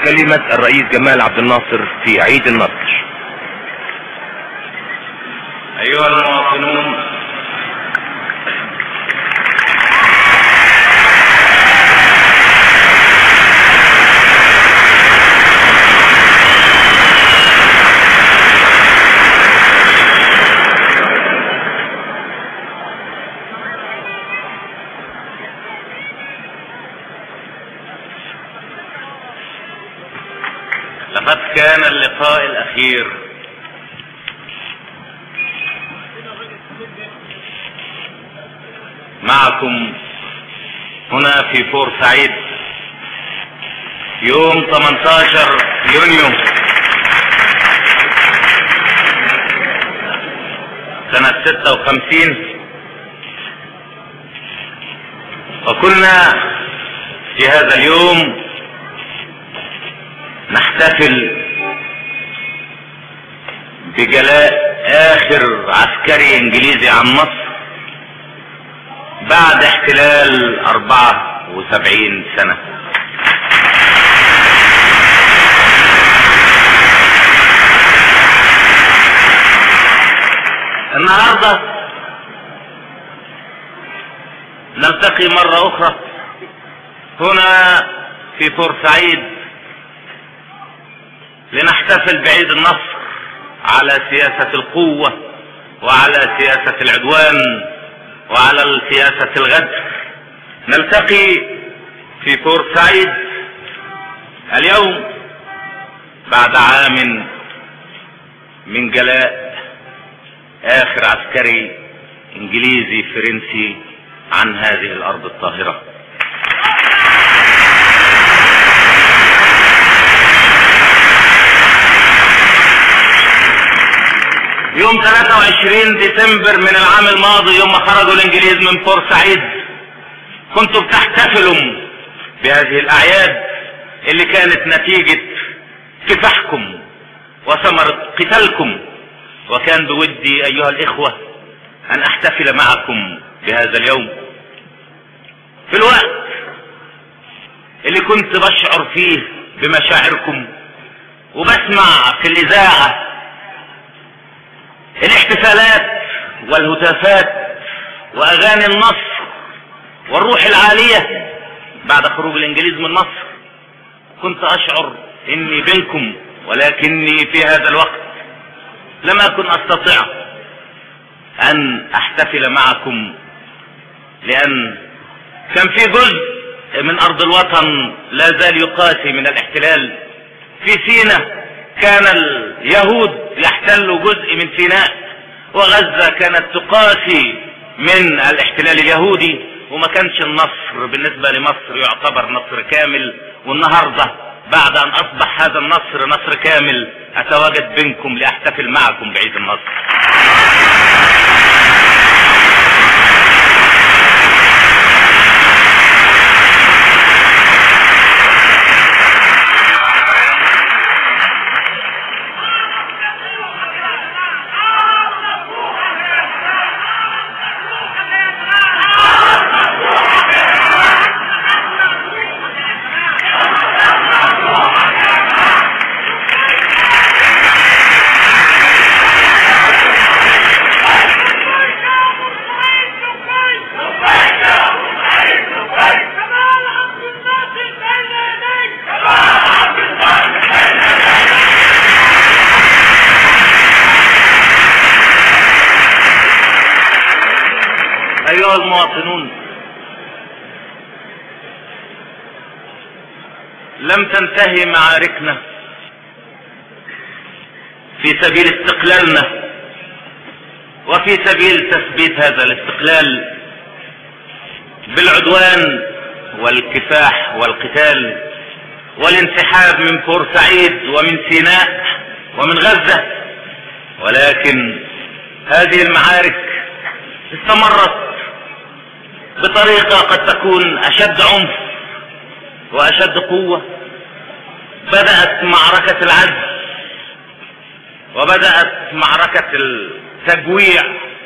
كلمة الرئيس جمال عبد الناصر في عيد النصر أيها المواطنون لقد كان اللقاء الأخير معكم هنا في بورسعيد يوم 18 يونيو سنة 56 وكنا في هذا اليوم نحتفل بجلاء اخر عسكري انجليزي عن مصر بعد احتلال اربعة وسبعين سنة النهاردة نلتقي مرة اخرى هنا في بورسعيد لنحتفل بعيد النصر على سياسة القوة وعلى سياسة العدوان وعلى سياسة الغدر نلتقي في بورسعيد اليوم بعد عام من جلاء اخر عسكري انجليزي فرنسي عن هذه الارض الطاهره يوم 23 ديسمبر من العام الماضي يوم ما خرجوا الانجليز من بورسعيد كنتوا بتحتفلوا بهذه الاعياد اللي كانت نتيجة كفاحكم وثمرة قتالكم وكان بودي ايها الاخوة ان احتفل معكم بهذا اليوم في الوقت اللي كنت بشعر فيه بمشاعركم وبسمع في الاذاعه الاحتفالات والهتافات واغاني النصر والروح العالية بعد خروج الانجليز من مصر كنت اشعر اني بينكم ولكني في هذا الوقت لم اكن استطيع ان احتفل معكم لان كان في جزء من ارض الوطن لا زال يقاسي من الاحتلال في سينا كان اليهود يحتلوا جزء من سيناء وغزة كانت تقاسي من الاحتلال اليهودي وما كانش النصر بالنسبة لمصر يعتبر نصر كامل والنهاردة بعد ان اصبح هذا النصر نصر كامل اتواجد بينكم لاحتفل معكم بعيد النصر ايها المواطنون لم تنتهي معاركنا في سبيل استقلالنا وفي سبيل تثبيت هذا الاستقلال بالعدوان والكفاح والقتال والانسحاب من بورسعيد ومن سيناء ومن غزة ولكن هذه المعارك استمرت بطريقة قد تكون أشد عنف وأشد قوة بدأت معركة العز وبدأت معركة التجويع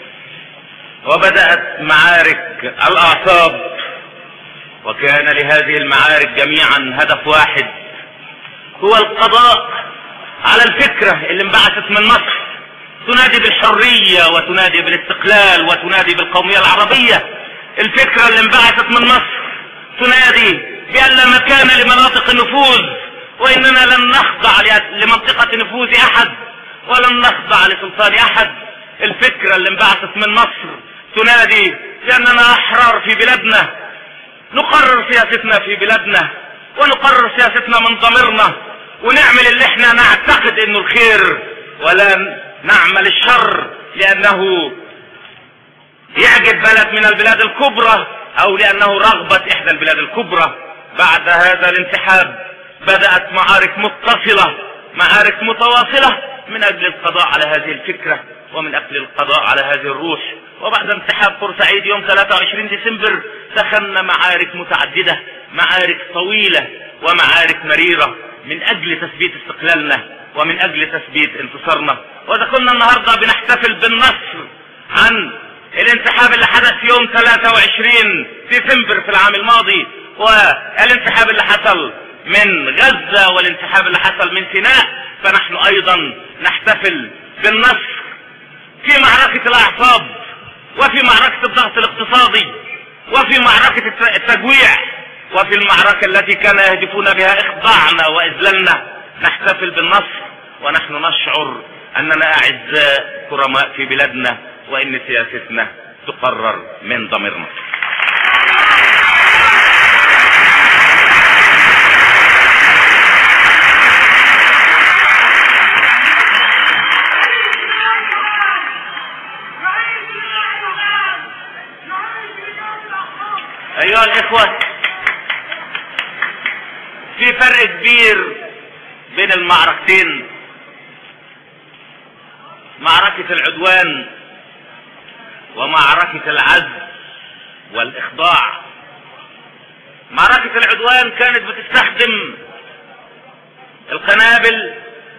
وبدأت معارك الأعصاب وكان لهذه المعارك جميعا هدف واحد هو القضاء على الفكرة اللي انبعثت من مصر تنادي بالحرية وتنادي بالاستقلال وتنادي بالقومية العربية الفكرة اللي انبعثت من مصر تنادي بأن لا مكان لمناطق النفوذ وإننا لن نخضع لمنطقة نفوذ أحد ولن نخضع لسلطان أحد الفكرة اللي انبعثت من مصر تنادي بأننا أحرار في بلادنا نقرر سياستنا في بلادنا ونقرر سياستنا من ضميرنا ونعمل اللي احنا نعتقد انه الخير ولا نعمل الشر لانه يعجب بلد من البلاد الكبرى او لانه رغبة احدى البلاد الكبرى بعد هذا الانسحاب بدأت معارك متصلة معارك متواصلة من اجل القضاء على هذه الفكرة ومن اجل القضاء على هذه الروح وبعد انسحاب بورسعيد يوم 23 ديسمبر دخلنا معارك متعددة معارك طويلة ومعارك مريرة من اجل تثبيت استقلالنا ومن اجل تثبيت انتصارنا واذا كنا النهاردة بنحتفل بالنصر عن الانسحاب اللي حدث يوم 23 ديسمبر في العام الماضي والانسحاب اللي حصل من غزة والانسحاب اللي حصل من سيناء فنحن ايضا نحتفل بالنصر في معركة الاعصاب وفي معركة الضغط الاقتصادي وفي معركة التجويع وفي المعركة التي كان يهدفون بها اخضاعنا واذلالنا نحتفل بالنصر ونحن نشعر اننا اعزاء كرماء في بلادنا وان سياستنا تقرر من ضميرنا ايها الاخوة في فرق كبير بين المعركتين معركة العدوان ومعركة العزم والاخضاع معركة العدوان كانت بتستخدم القنابل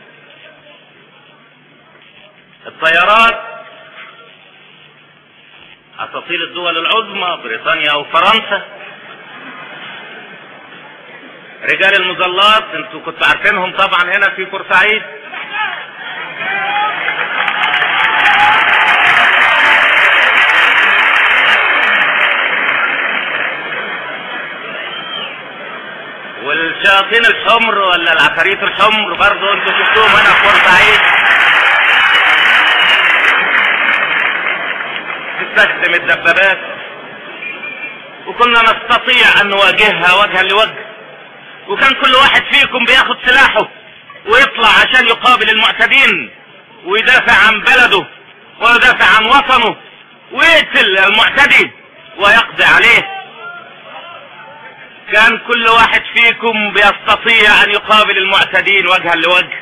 الطيارات اساطيل الدول العظمى بريطانيا وفرنسا رجال المظلات انتوا كنتوا عارفينهم طبعا هنا في بورسعيد والشياطين الحمر ولا العفاريت الحمر برضه انتوا شفتوهم هنا في بورسعيد تستخدم الدبابات وكنا نستطيع ان نواجهها وجها لوجه وكان كل واحد فيكم بياخد سلاحه ويطلع عشان يقابل المعتدين ويدافع عن بلده ويدافع عن وطنه ويقتل المعتدي ويقضي عليه كان كل واحد فيكم بيستطيع ان يقابل المعتدين وجها لوجه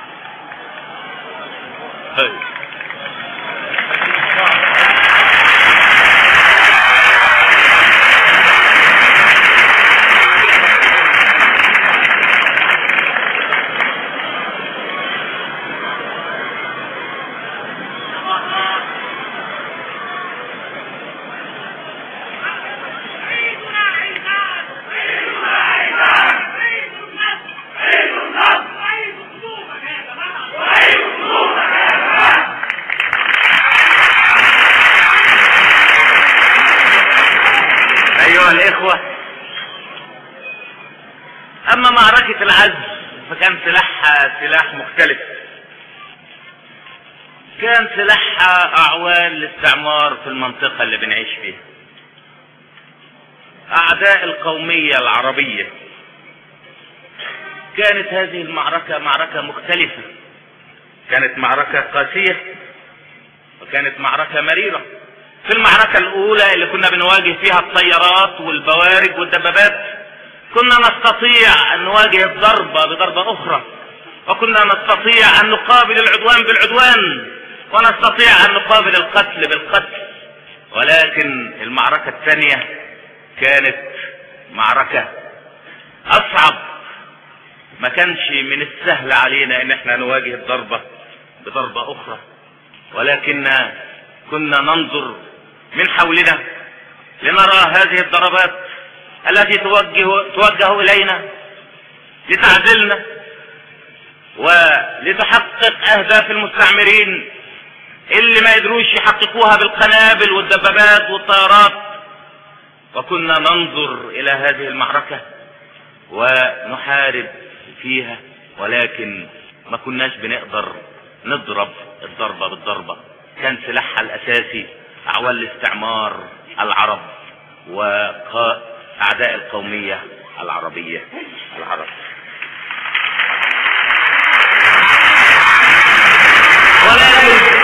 ايها الاخوة اما معركة العزم فكان سلاحها سلاح مختلف كان سلاحها اعوان الاستعمار في المنطقة اللي بنعيش فيها اعداء القومية العربية كانت هذه المعركة معركة مختلفة كانت معركة قاسية وكانت معركة مريرة في المعركة الأولى اللي كنا بنواجه فيها الطيارات والبوارج والدبابات كنا نستطيع أن نواجه الضربة بضربة أخرى وكنا نستطيع أن نقابل العدوان بالعدوان ونستطيع أن نقابل القتل بالقتل ولكن المعركة الثانية كانت معركة أصعب ما كانش من السهل علينا ان احنا نواجه الضربة بضربة اخرى ولكن كنا ننظر من حولنا لنرى هذه الضربات التي توجه, توجه الينا لتعزلنا ولتحقق اهداف المستعمرين اللي ما يقدروش يحققوها بالقنابل والدبابات والطيارات وكنا ننظر الى هذه المعركة ونحارب فيها ولكن ما كناش بنقدر نضرب الضربة بالضربة كان سلاحها الاساسي اعوال الاستعمار العرب واعداء القومية العربية العرب ولكن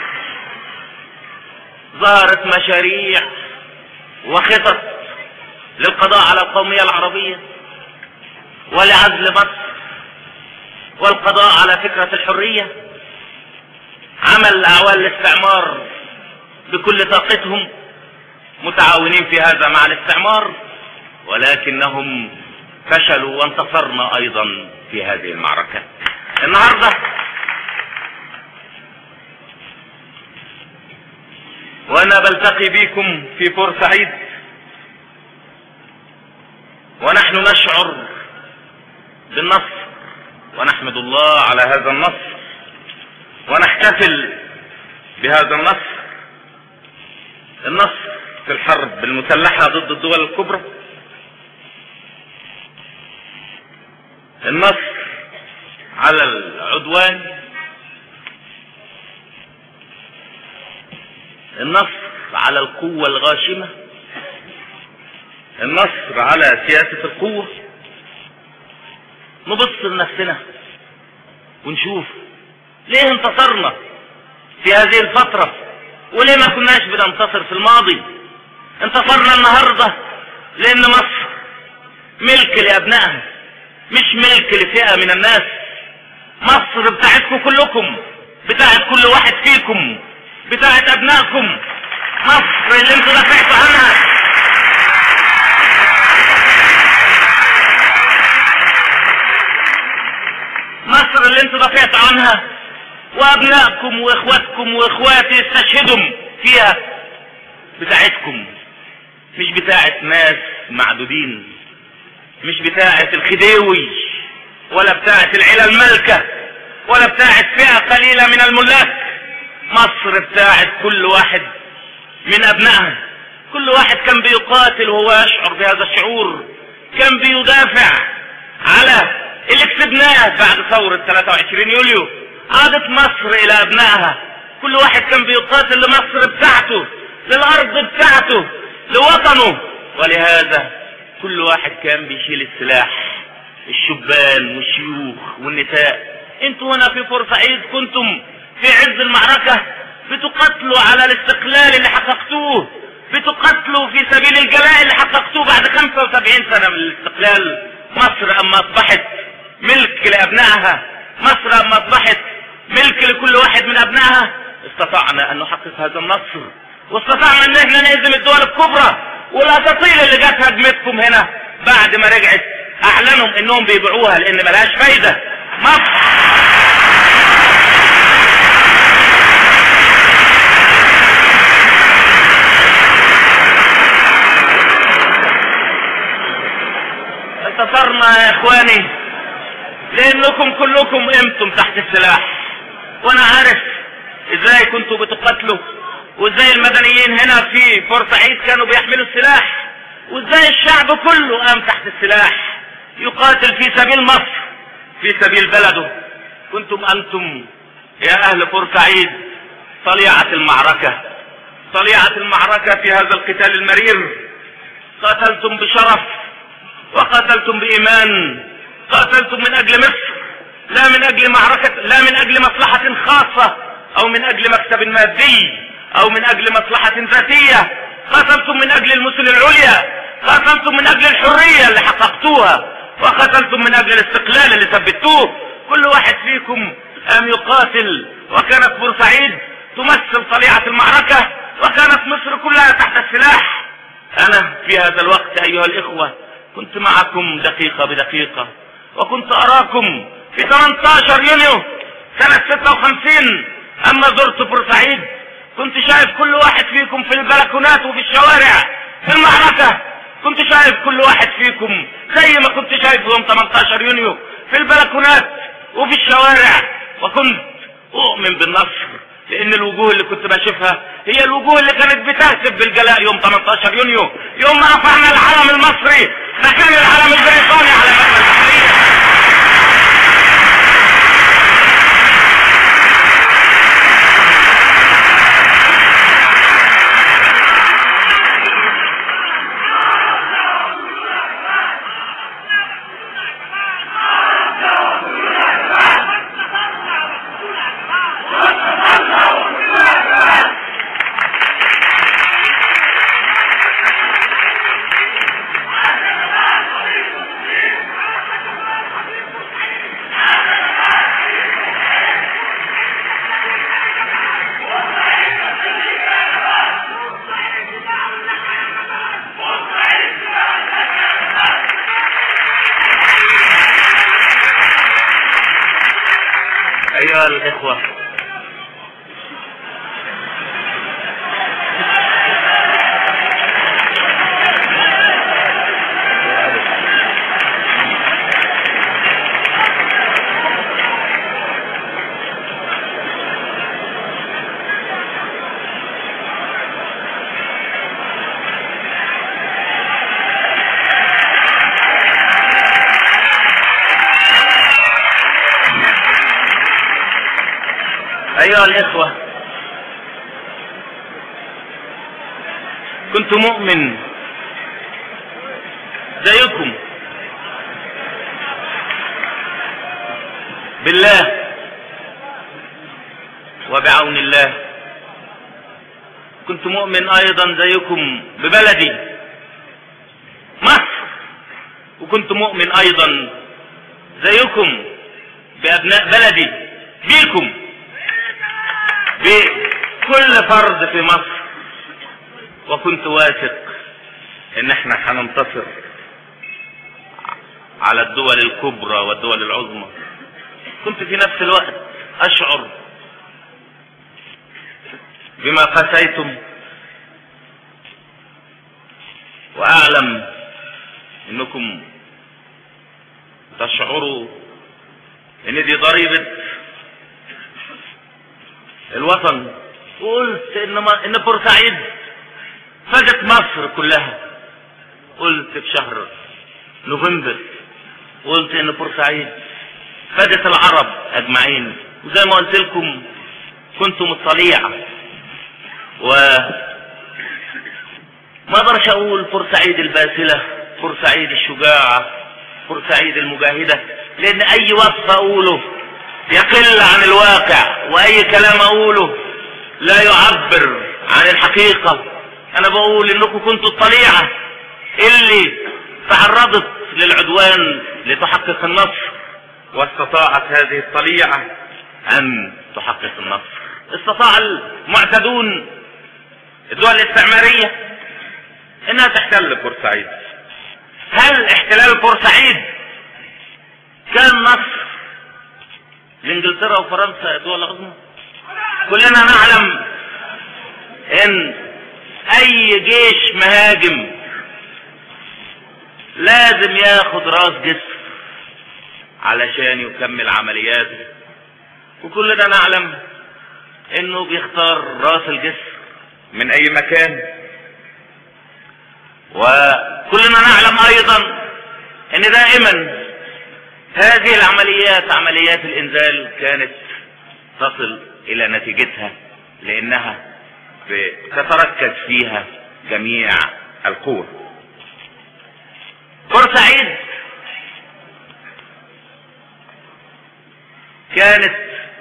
ظهرت مشاريع وخطط للقضاء على القومية العربية ولعزل مصر والقضاء على فكرة الحرية عمل أعوال الاستعمار بكل طاقتهم متعاونين في هذا مع الاستعمار ولكنهم فشلوا وانتصرنا أيضا في هذه المعركة النهاردة وانا بلتقي بكم في بورسعيد ونحن نشعر بالنصر ونحمد الله على هذا النصر ونحتفل بهذا النصر النصر في الحرب المسلحة ضد الدول الكبرى النصر على العدوان النصر على القوة الغاشمة النصر على سياسة القوة نبص لنفسنا ونشوف ليه انتصرنا في هذه الفترة وليه ما كناش بننتصر في الماضي انتصرنا النهاردة لان مصر ملك لابنائها مش ملك لفئة من الناس مصر بتاعتكم كلكم بتاعت كل واحد فيكم بتاعت ابنائكم مصر اللي انتوا دافعتوا عنها مصر اللي انتوا دافعتوا عنها وابنائكم واخواتكم واخواتي استشهدوا فيها بتاعتكم مش بتاعت ناس معدودين مش بتاعت الخديوي ولا بتاعت العيلة الملكة ولا بتاعت فئة قليلة من الملاك مصر بتاعت كل واحد من ابنائها كل واحد كان بيقاتل وهو يشعر بهذا الشعور كان بيدافع على اللي كسبناه بعد ثورة 23 يوليو عادت مصر الى ابنائها كل واحد كان بيقاتل لمصر بتاعته للارض بتاعته لوطنه ولهذا كل واحد كان بيشيل السلاح الشبان والشيوخ والنساء انتوا هنا في بورسعيد كنتم في عز المعركة بتقاتلوا على الاستقلال اللي حققتوه بتقاتلوا في سبيل الجلاء اللي حققتوه بعد 75 سنة من الاستقلال مصر اما اصبحت ملك لابنائها مصر اما اصبحت ملك لكل واحد من ابنائها استطعنا ان نحقق هذا النصر واستطعنا ان احنا نهزم الدول الكبرى والاساطيل اللي جت هجمتكم هنا بعد ما رجعت اعلنوا انهم بيبيعوها لان ملهاش فايدة مصر انتصرنا يا اخواني لانكم كلكم قمتم تحت السلاح وانا عارف ازاي كنتوا بتقاتلوا وازاي المدنيين هنا في بورسعيد كانوا بيحملوا السلاح وازاي الشعب كله قام تحت السلاح يقاتل في سبيل مصر في سبيل بلده كنتم انتم يا اهل بورسعيد طليعة المعركة طليعة المعركة في هذا القتال المرير قاتلتم بشرف وقاتلتم بإيمان قاتلتم من أجل مصر لا من أجل معركة لا من أجل مصلحة خاصة أو من أجل مكسب مادي أو من أجل مصلحة ذاتية قاتلتم من أجل المثل العليا قاتلتم من أجل الحرية اللي حققتوها وقاتلتم من أجل الاستقلال اللي ثبتوه كل واحد فيكم قام يقاتل وكانت بورسعيد تمثل طليعة المعركة وكانت مصر كلها تحت السلاح أنا في هذا الوقت أيها الإخوة كنت معكم دقيقة بدقيقة وكنت أراكم في 18 يونيو سنة 56 أما زرت بورسعيد كنت شايف كل واحد فيكم في البلكونات وفي الشوارع في المعركة كنت شايف كل واحد فيكم زي ما كنت شايف يوم 18 يونيو في البلكونات وفي الشوارع وكنت اؤمن بالنصر لان الوجوه اللي كنت بشوفها هي الوجوه اللي كانت بتهتف بالجلاء يوم 18 يونيو يوم ما رفعنا العلم المصري مكان العلم البريطاني على مبنى البحريه أيها الإخوة أيها الإخوة كنت مؤمن زيكم بالله وبعون الله كنت مؤمن أيضا زيكم ببلدي مصر وكنت مؤمن أيضا زيكم بأبناء بلدي بيكم بكل فرد في مصر وكنت واثق ان احنا هننتصر على الدول الكبرى والدول العظمى كنت في نفس الوقت اشعر بما قسيتم واعلم انكم تشعروا ان دي ضريبه الوطن قلت ان ما ان بورسعيد فادت مصر كلها قلت في شهر نوفمبر قلت ان بورسعيد فادت العرب اجمعين وزي ما قلت لكم كنتم الطليع و ما اقدرش اقول بورسعيد الباسله بورسعيد الشجاعه بورسعيد المجاهده لان اي وصف اقوله يقل عن الواقع واي كلام اقوله لا يعبر عن الحقيقة انا بقول انكم كنتوا الطليعة اللي تعرضت للعدوان لتحقق النصر واستطاعت هذه الطليعة ان تحقق النصر استطاع المعتدون الدول الاستعمارية انها تحتل بورسعيد هل احتلال بورسعيد كان نصر لانجلترا وفرنسا دول عظمى كلنا نعلم ان اي جيش مهاجم لازم ياخد راس جسر علشان يكمل عملياته وكلنا نعلم انه بيختار راس الجسر من اي مكان وكلنا نعلم ايضا ان دائما هذه العمليات عمليات الانزال كانت تصل الى نتيجتها لانها تتركز فيها جميع القوى بورسعيد كانت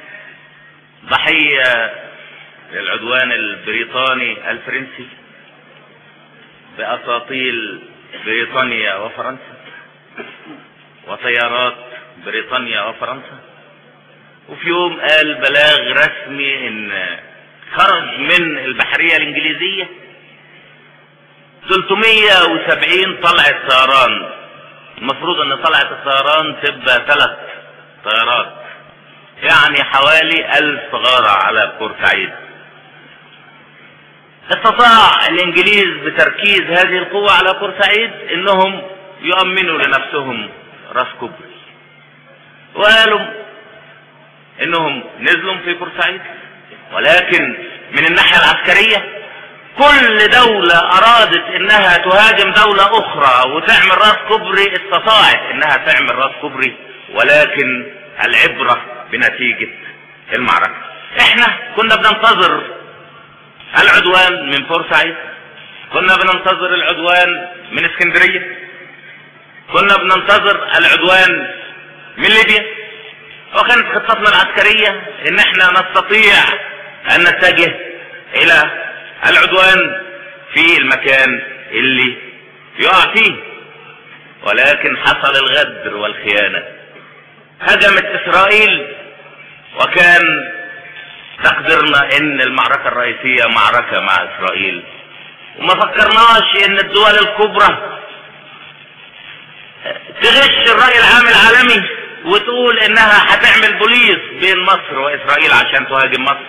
ضحية للعدوان البريطاني الفرنسي بأساطيل بريطانيا وفرنسا وطيارات بريطانيا وفرنسا وفي يوم قال بلاغ رسمي ان خرج من البحرية الانجليزية 370 طلعة طيران المفروض ان طلعة الطيران تبقى ثلاث طيارات يعني حوالي ألف غارة على بورسعيد استطاع الانجليز بتركيز هذه القوة على بورسعيد انهم يؤمنوا لنفسهم راس كبري وقالوا انهم نزلوا في بورسعيد ولكن من الناحية العسكرية كل دولة ارادت انها تهاجم دولة اخرى وتعمل راس كبري استطاعت انها تعمل راس كبري ولكن العبرة بنتيجة المعركة احنا كنا بننتظر العدوان من بورسعيد كنا بننتظر العدوان من اسكندرية كنا بننتظر العدوان من ليبيا وكانت خطتنا العسكرية ان احنا نستطيع ان نتجه الى العدوان في المكان اللي يقع فيه ولكن حصل الغدر والخيانة هجمت اسرائيل وكان تقديرنا ان المعركة الرئيسية معركة مع اسرائيل وما فكرناش ان الدول الكبرى تغش الرأي العام العالمي وتقول انها هتعمل بوليس بين مصر واسرائيل عشان تهاجم مصر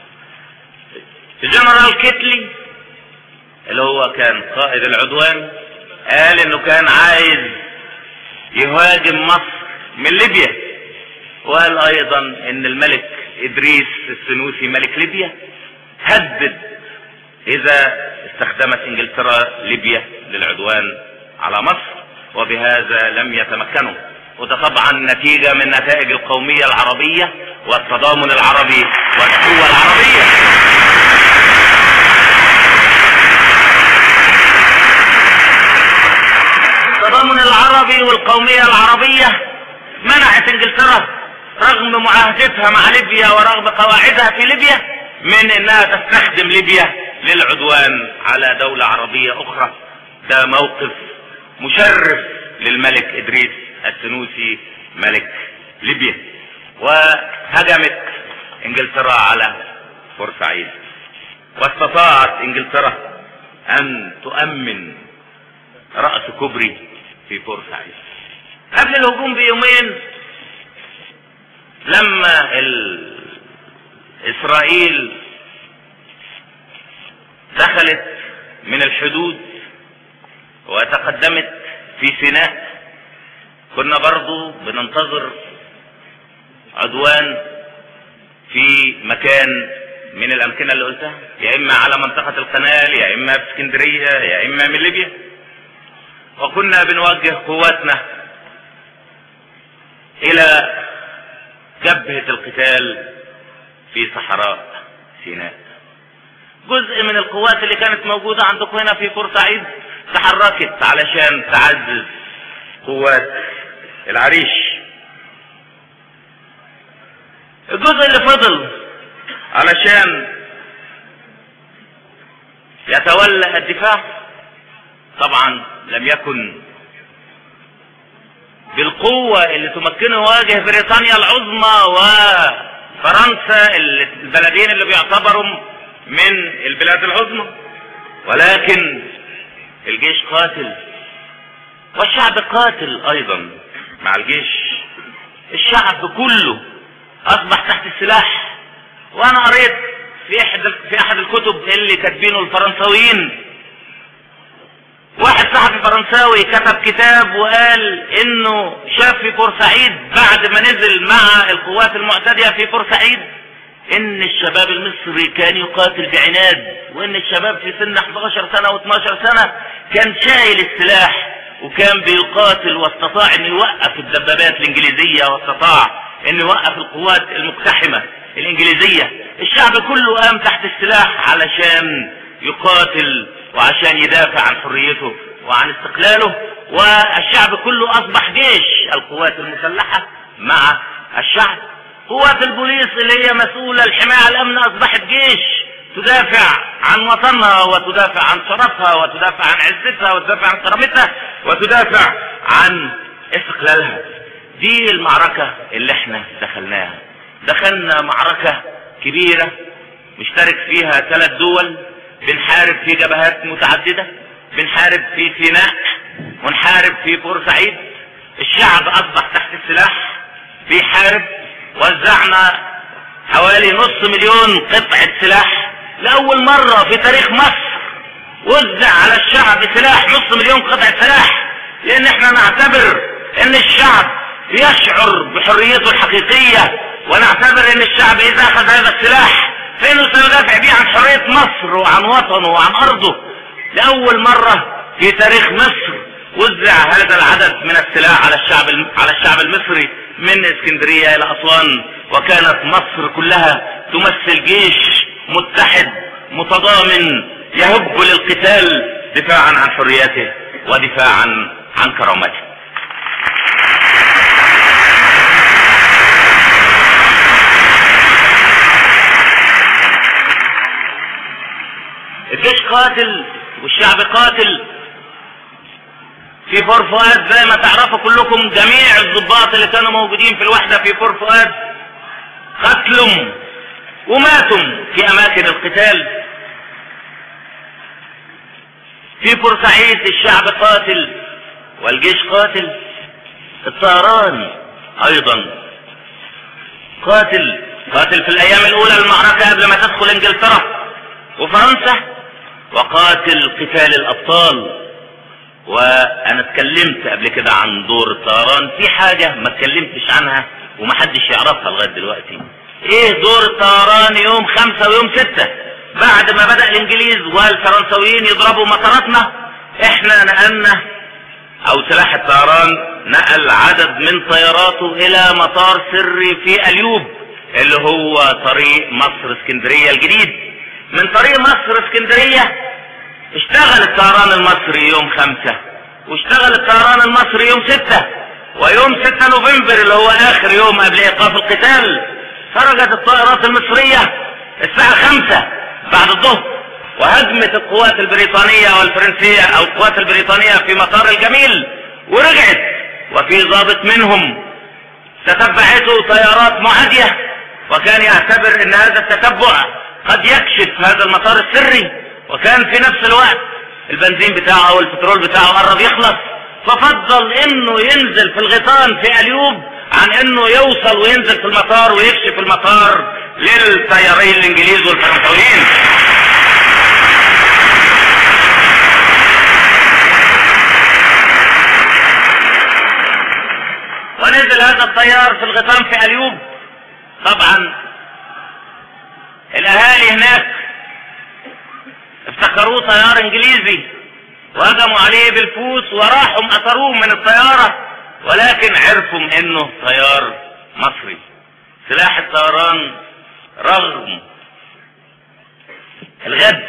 جنرال كيتلي اللي هو كان قائد العدوان قال انه كان عايز يهاجم مصر من ليبيا وقال ايضا ان الملك ادريس السنوسي ملك ليبيا هدد اذا استخدمت انجلترا ليبيا للعدوان على مصر وبهذا لم يتمكنوا وده طبعا نتيجة من نتائج القومية العربية والتضامن العربي والقوة العربية التضامن العربي والقومية العربية منعت انجلترا رغم معاهدتها مع ليبيا ورغم قواعدها في ليبيا من انها تستخدم ليبيا للعدوان على دولة عربية اخرى ده موقف مشرف للملك ادريس السنوسي ملك ليبيا وهجمت انجلترا على بورسعيد واستطاعت انجلترا ان تؤمن رأس كوبري في بورسعيد قبل الهجوم بيومين لما ال... اسرائيل دخلت من الحدود وتقدمت في سيناء كنا برضو بننتظر عدوان في مكان من الامكنه اللي قلتها يا اما على منطقه القنال يا اما في اسكندريه يا اما من ليبيا وكنا بنوجه قواتنا الى جبهه القتال في صحراء سيناء جزء من القوات اللي كانت موجوده عندكم هنا في بورسعيد تحركت علشان تعزز قوات العريش الجزء اللي فضل علشان يتولى الدفاع طبعا لم يكن بالقوة اللي تمكنه يواجه بريطانيا العظمى وفرنسا البلدين اللي بيعتبروا من البلاد العظمى ولكن الجيش قاتل والشعب قاتل ايضا مع الجيش الشعب كله اصبح تحت السلاح وانا قريت في احد في احد الكتب اللي كاتبينه الفرنساويين واحد صحفي فرنساوي كتب كتاب وقال انه شاف في بورسعيد بعد ما نزل مع القوات المعتدية في بورسعيد ان الشباب المصري كان يقاتل بعناد وان الشباب في سن 11 سنة و12 سنة كان شايل السلاح وكان بيقاتل واستطاع انه يوقف الدبابات الانجليزية واستطاع انه يوقف القوات المقتحمة الانجليزية الشعب كله قام تحت السلاح علشان يقاتل وعشان يدافع عن حريته وعن استقلاله والشعب كله اصبح جيش القوات المسلحة مع الشعب قوات البوليس اللي هي مسؤولة الحماية على الامن اصبحت جيش تدافع عن وطنها وتدافع عن شرفها وتدافع عن عزتها وتدافع عن كرامتها وتدافع عن استقلالها دي المعركة اللي احنا دخلناها دخلنا معركة كبيرة مشترك فيها ثلاث دول بنحارب في جبهات متعددة بنحارب في سيناء ونحارب في بورسعيد الشعب اصبح تحت السلاح بيحارب وزعنا حوالي نص مليون قطعة سلاح لأول مرة في تاريخ مصر وزع على الشعب سلاح نص مليون قطعة سلاح لأن احنا نعتبر أن الشعب يشعر بحريته الحقيقية ونعتبر ان الشعب اذا اخذ هذا السلاح فانه سيدافع به عن حرية مصر وعن وطنه وعن ارضه لأول مرة في تاريخ مصر وزع هذا العدد من السلاح على الشعب على الشعب المصري من اسكندرية إلى أسوان وكانت مصر كلها تمثل جيش متحد متضامن يهب للقتال دفاعا عن حريته ودفاعا عن كرامته الجيش قاتل والشعب قاتل في فور فؤاد زي ما تعرفوا كلكم جميع الضباط اللي كانوا موجودين في الوحدة في فور فؤاد قتلهم وماتوا في اماكن القتال في بورسعيد الشعب قاتل والجيش قاتل الطيران ايضا قاتل قاتل في الايام الاولى المعركة قبل ما تدخل انجلترا وفرنسا وقاتل قتال الابطال وانا اتكلمت قبل كده عن دور الطيران في حاجة ما اتكلمتش عنها ومحدش يعرفها لغاية دلوقتي ايه دور الطيران يوم خمسة ويوم ستة بعد ما بدأ الانجليز والفرنسويين يضربوا مطاراتنا احنا نقلنا او سلاح الطيران نقل عدد من طياراته الى مطار سري في اليوب اللي هو طريق مصر اسكندرية الجديد من طريق مصر اسكندرية اشتغل الطيران المصري يوم خمسة واشتغل الطيران المصري يوم ستة ويوم ستة نوفمبر اللي هو اخر يوم قبل ايقاف القتال خرجت الطائرات المصرية الساعة خمسة بعد الظهر وهجمت القوات البريطانية والفرنسية او القوات البريطانية في مطار الجميل ورجعت وفي ضابط منهم تتبعته طيارات معادية وكان يعتبر ان هذا التتبع قد يكشف هذا المطار السري وكان في نفس الوقت البنزين بتاعه والبترول بتاعه قرب يخلص ففضل انه ينزل في الغيطان في اليوب عن انه يوصل وينزل في المطار ويكشف المطار للطيارين الانجليز والفرنسويين ونزل هذا الطيار في الغيطان في اليوب طبعا الاهالي هناك افتكروه طيار انجليزي وهجموا عليه بالفوس وراحوا اثروه من الطيارة ولكن عرفوا انه طيار مصري سلاح الطيران رغم الغد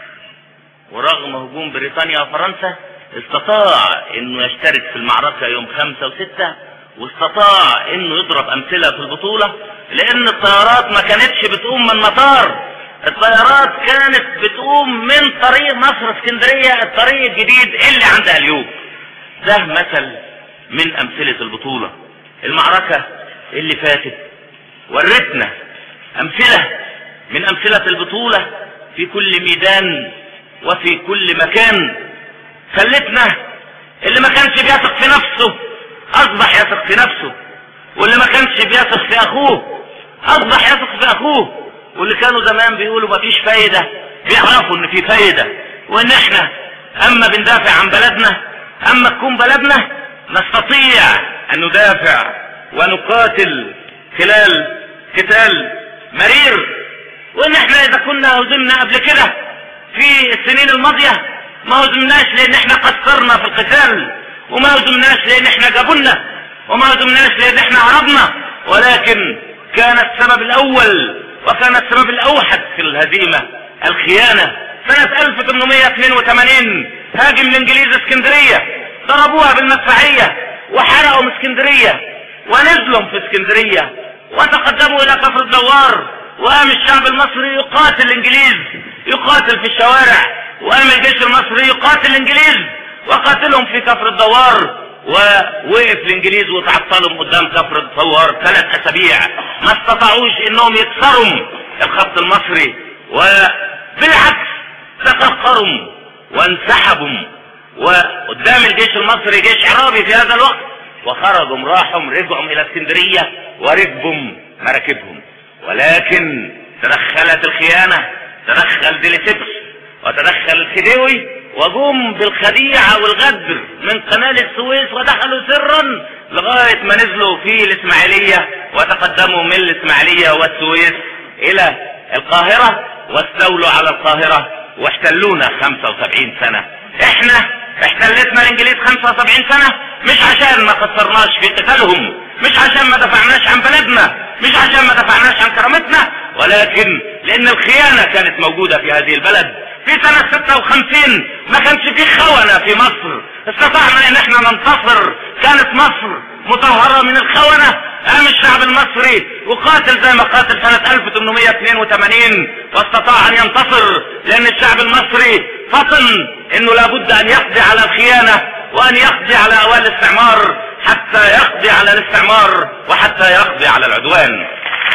ورغم هجوم بريطانيا وفرنسا استطاع انه يشترك في المعركة يوم خمسة وستة واستطاع انه يضرب امثلة في البطولة لان الطيارات ما كانتش بتقوم من مطار الطيارات كانت بتقوم من طريق مصر اسكندرية الطريق الجديد اللي عند اليوب ده مثل من امثلة البطولة المعركة اللي فاتت ورتنا امثلة من امثلة البطولة في كل ميدان وفي كل مكان خلتنا اللي ما كانش بيثق في نفسه اصبح يثق في نفسه واللي ما كانش بيثق في اخوه اصبح يثق في اخوه واللي كانوا زمان بيقولوا مفيش فايدة بيعرفوا ان في فايدة وان احنا اما بندافع عن بلدنا اما تكون بلدنا نستطيع ان ندافع ونقاتل خلال قتال مرير وان احنا اذا كنا هزمنا قبل كده في السنين الماضية ما هزمناش لان احنا قصرنا في القتال وما هزمناش لان احنا جابلنا وما هزمناش لان احنا هربنا ولكن كان السبب الاول وكان السبب الاوحد في الهزيمة الخيانة سنة 1882 هاجم الانجليز اسكندرية ضربوها بالمدفعية وحرقوا من اسكندرية ونزلوا في اسكندرية وتقدموا الى كفر الدوار وقام الشعب المصري يقاتل الانجليز يقاتل في الشوارع وقام الجيش المصري يقاتل الانجليز وقاتلهم في كفر الدوار ووقف الانجليز وتعطلهم قدام كفر الدوار ثلاث اسابيع ما استطاعوش انهم يكسروا الخط المصري وبالعكس تقهقروا وانسحبوا وقدام الجيش المصري جيش عربي في هذا الوقت وخرجوا راحوا رجعوا الى اسكندرية وركبوا مراكبهم ولكن تدخلت الخيانة تدخل ديليسيبس وتدخل الخديوي وجم بالخديعة والغدر من قناة السويس ودخلوا سرا لغاية ما نزلوا في الاسماعيلية وتقدموا من الاسماعيلية والسويس الى القاهرة واستولوا على القاهرة واحتلونا 75 سنة احنا احتلتنا الانجليز 75 سنة مش عشان ما قصرناش في قتالهم مش عشان ما دفعناش عن بلدنا مش عشان ما دفعناش عن كرامتنا ولكن لان الخيانة كانت موجودة في هذه البلد في سنة 56 ما كانش في خونة في مصر استطعنا ان احنا ننتصر كانت مصر مطهرة من الخونة قام الشعب المصري وقاتل زي ما قاتل سنة 1882 واستطاع ان ينتصر لان الشعب المصري فطن انه لابد ان يقضي على الخيانة وان يقضي على اوائل الاستعمار حتى يقضي على الاستعمار وحتى يقضي على العدوان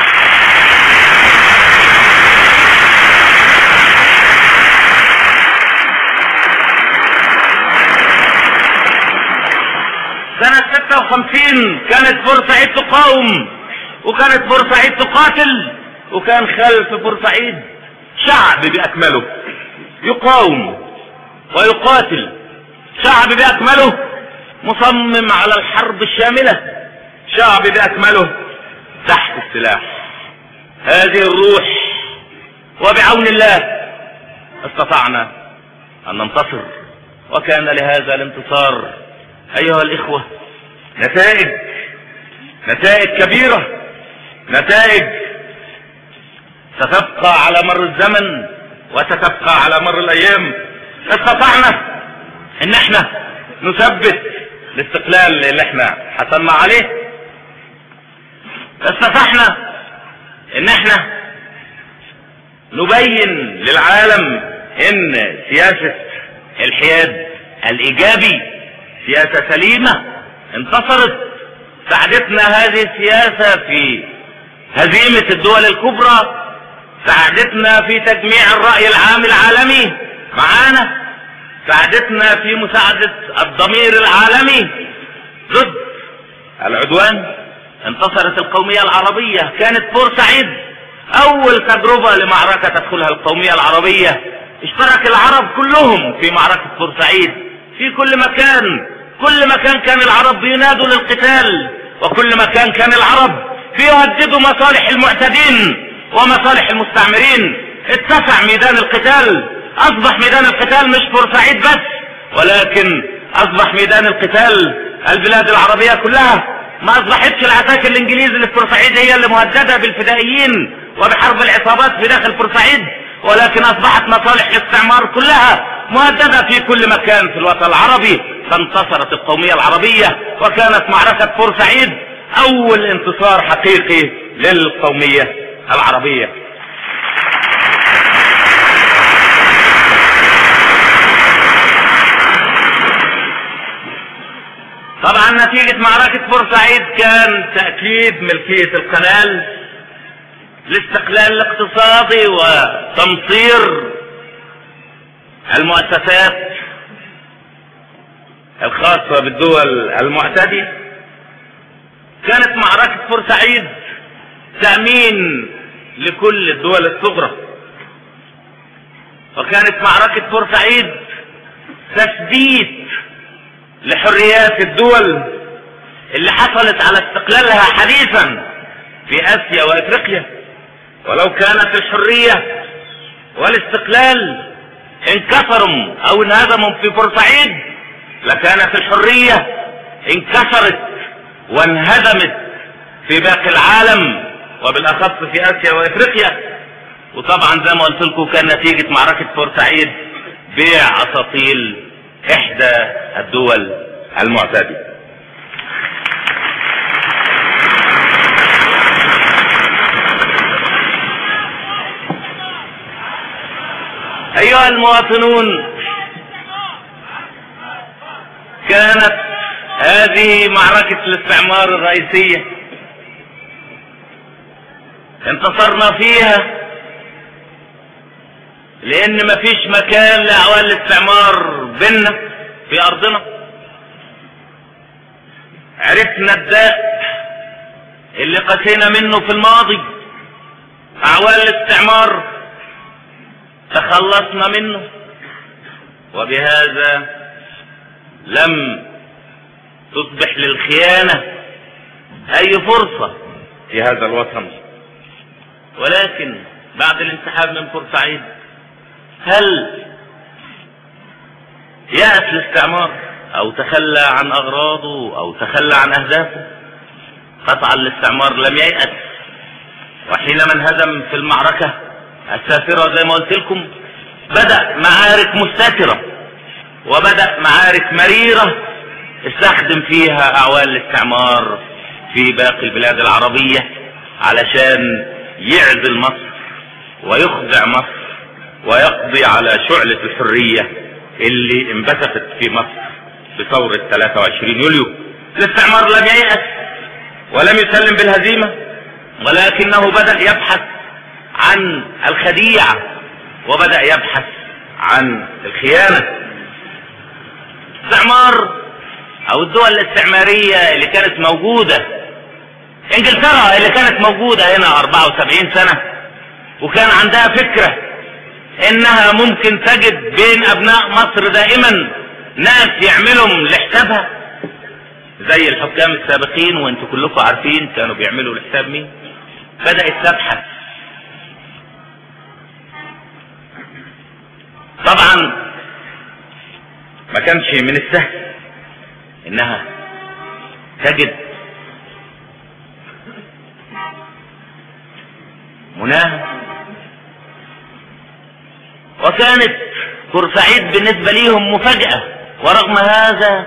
سنة 56 كانت بورسعيد تقاوم وكانت بورسعيد تقاتل وكان خلف بورسعيد شعب بأكمله يقاوم ويقاتل شعب بأكمله مصمم على الحرب الشاملة شعب بأكمله تحت السلاح هذه الروح وبعون الله استطعنا أن ننتصر وكان لهذا الانتصار أيها الإخوة نتائج نتائج كبيرة نتائج ستبقى على مر الزمن وستبقى على مر الأيام استطعنا إن احنا نثبت الاستقلال اللي احنا حصلنا عليه استطعنا إن احنا نبين للعالم إن سياسة الحياد الإيجابي سياسة سليمة انتصرت ساعدتنا هذه السياسة في هزيمة الدول الكبرى ساعدتنا في تجميع الرأي العام العالمي معانا ساعدتنا في مساعدة الضمير العالمي ضد العدوان انتصرت القومية العربية كانت بورسعيد اول تجربة لمعركة تدخلها القومية العربية اشترك العرب كلهم في معركة بورسعيد في كل مكان كل مكان كان العرب بينادوا للقتال وكل مكان كان العرب بيهددوا مصالح المعتدين ومصالح المستعمرين اتسع ميدان القتال اصبح ميدان القتال مش بورسعيد بس ولكن اصبح ميدان القتال البلاد العربية كلها ما اصبحتش العساكر الانجليز اللي في بورسعيد هي اللي مهددة بالفدائيين وبحرب العصابات في داخل بورسعيد ولكن اصبحت مصالح الاستعمار كلها مهددة في كل مكان في الوطن العربي فانتصرت القومية العربية وكانت معركة بورسعيد اول انتصار حقيقي للقومية العربية طبعا نتيجة معركة بورسعيد كان تأكيد ملكية القنال الاستقلال الاقتصادي وتمصير المؤسسات الخاصة بالدول المعتدية كانت معركة بورسعيد تأمين لكل الدول الصغرى وكانت معركة بورسعيد تثبيت لحريات الدول اللي حصلت على استقلالها حديثا في اسيا وافريقيا ولو كانت الحرية والاستقلال انكسروا او انهزموا في بورسعيد لكانت الحرية انكسرت وانهدمت في باقي العالم وبالاخص في اسيا وافريقيا وطبعا زي ما قلت لكم كان نتيجة معركة بورسعيد بيع اساطيل احدى الدول المعتدية ايها المواطنون كانت هذه معركة الاستعمار الرئيسية انتصرنا فيها لان مفيش مكان لاعوان الاستعمار بينا في ارضنا عرفنا الداء اللي قسينا منه في الماضي اعوان الاستعمار تخلصنا منه وبهذا لم تصبح للخيانة اي فرصة في هذا الوطن ولكن بعد الانسحاب من بورسعيد هل يأس الاستعمار او تخلى عن اغراضه او تخلى عن اهدافه قطعا الاستعمار لم ييأس وحينما انهزم في المعركة السافرة زي ما قلت لكم بدأ معارك مستترة وبدأ معارك مريرة استخدم فيها اعوان الاستعمار في باقي البلاد العربية علشان يعزل مصر ويخضع مصر ويقضي على شعلة الحرية اللي انبثقت في مصر بثورة 23 يوليو الاستعمار لم ييأس ولم يسلم بالهزيمة ولكنه بدأ يبحث عن الخديعة وبدأ يبحث عن الخيانة استعمار او الدول الاستعمارية اللي كانت موجودة انجلترا اللي كانت موجودة هنا 74 سنة وكان عندها فكرة انها ممكن تجد بين ابناء مصر دائما ناس يعملهم لحسابها زي الحكام السابقين وانتوا كلكم عارفين كانوا بيعملوا لحساب مين بدأت تبحث طبعا ما كانش من السهل انها تجد مناهة وكانت بورسعيد بالنسبة ليهم مفاجأة ورغم هذا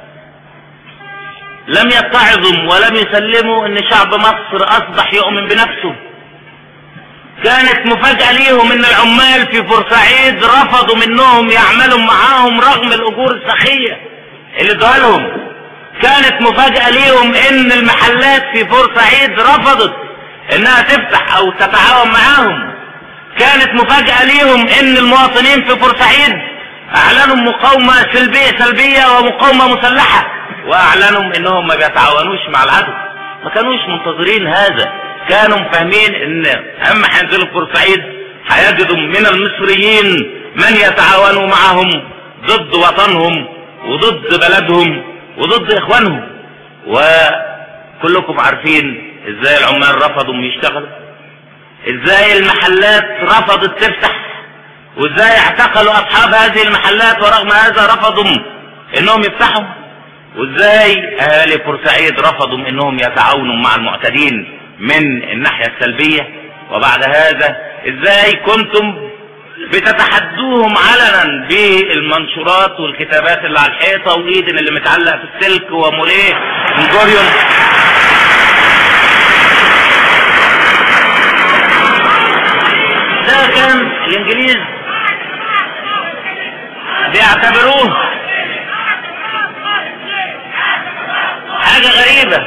لم يتعظم ولم يسلموا ان شعب مصر اصبح يؤمن بنفسه كانت مفاجأة ليهم ان العمال في بورسعيد رفضوا منهم يعملوا معاهم رغم الاجور السخية اللي ادوها لهم كانت مفاجأة ليهم ان المحلات في بورسعيد رفضت انها تفتح او تتعاون معاهم كانت مفاجأة ليهم ان المواطنين في بورسعيد اعلنوا مقاومة سلبية سلبية ومقاومة مسلحة واعلنوا انهم ما بيتعاونوش مع العدو ما كانوش منتظرين هذا كانوا فاهمين ان اما هينزلوا بورسعيد هيجدوا من المصريين من يتعاونوا معهم ضد وطنهم وضد بلدهم وضد اخوانهم وكلكم عارفين ازاي العمال رفضوا يشتغلوا ازاي المحلات رفضت تفتح وازاي اعتقلوا اصحاب هذه المحلات ورغم هذا رفضوا انهم يفتحوا وازاي اهالي بورسعيد رفضوا انهم يتعاونوا مع المعتدين من الناحية السلبية وبعد هذا ازاي كنتم بتتحدوهم علنا بالمنشورات والكتابات اللي على الحيطة وايدن اللي متعلق في السلك وموليه جوريون ده كان الانجليز بيعتبروه حاجة غريبة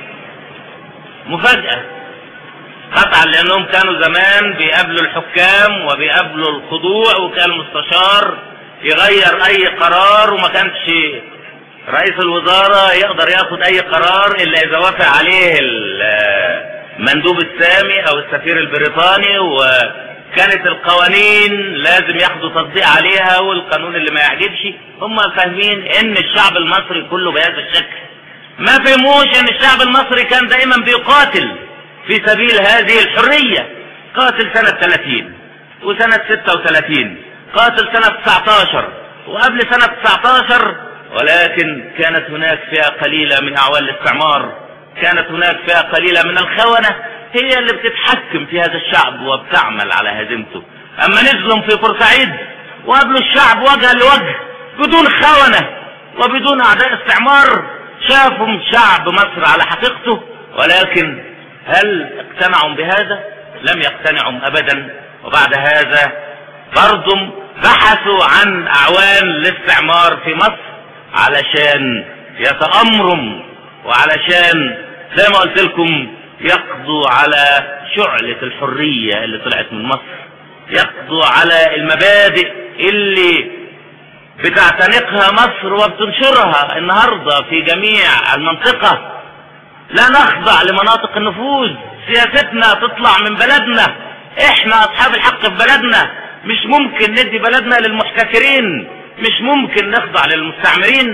مفاجأة قطعا لانهم كانوا زمان بيقابلوا الحكام وبيقابلوا الخضوع وكان المستشار يغير اي قرار وما كانش رئيس الوزارة يقدر ياخد اي قرار الا اذا وافق عليه المندوب السامي او السفير البريطاني وكانت القوانين لازم ياخدوا تصديق عليها والقانون اللي ما يعجبش هم فاهمين ان الشعب المصري كله بهذا الشكل ما فهموش ان الشعب المصري كان دائما بيقاتل في سبيل هذه الحرية قاتل سنة 30 وسنة 36 قاتل سنة 19 وقبل سنة 19 ولكن كانت هناك فئة قليلة من أعوان الاستعمار كانت هناك فئة قليلة من الخونة هي اللي بتتحكم في هذا الشعب وبتعمل على هزيمته أما نزلوا في بورسعيد وقابلوا الشعب وجها لوجه بدون خونة وبدون أعداء استعمار شافوا شعب مصر على حقيقته ولكن هل اقتنعوا بهذا لم يقتنعوا ابدا وبعد هذا برضم بحثوا عن اعوان الاستعمار في مصر علشان يتأمروا وعلشان زي ما قلت لكم يقضوا على شعلة الحرية اللي طلعت من مصر يقضوا على المبادئ اللي بتعتنقها مصر وبتنشرها النهاردة في جميع المنطقة لا نخضع لمناطق النفوذ سياستنا تطلع من بلدنا احنا اصحاب الحق في بلدنا مش ممكن ندي بلدنا للمحتكرين مش ممكن نخضع للمستعمرين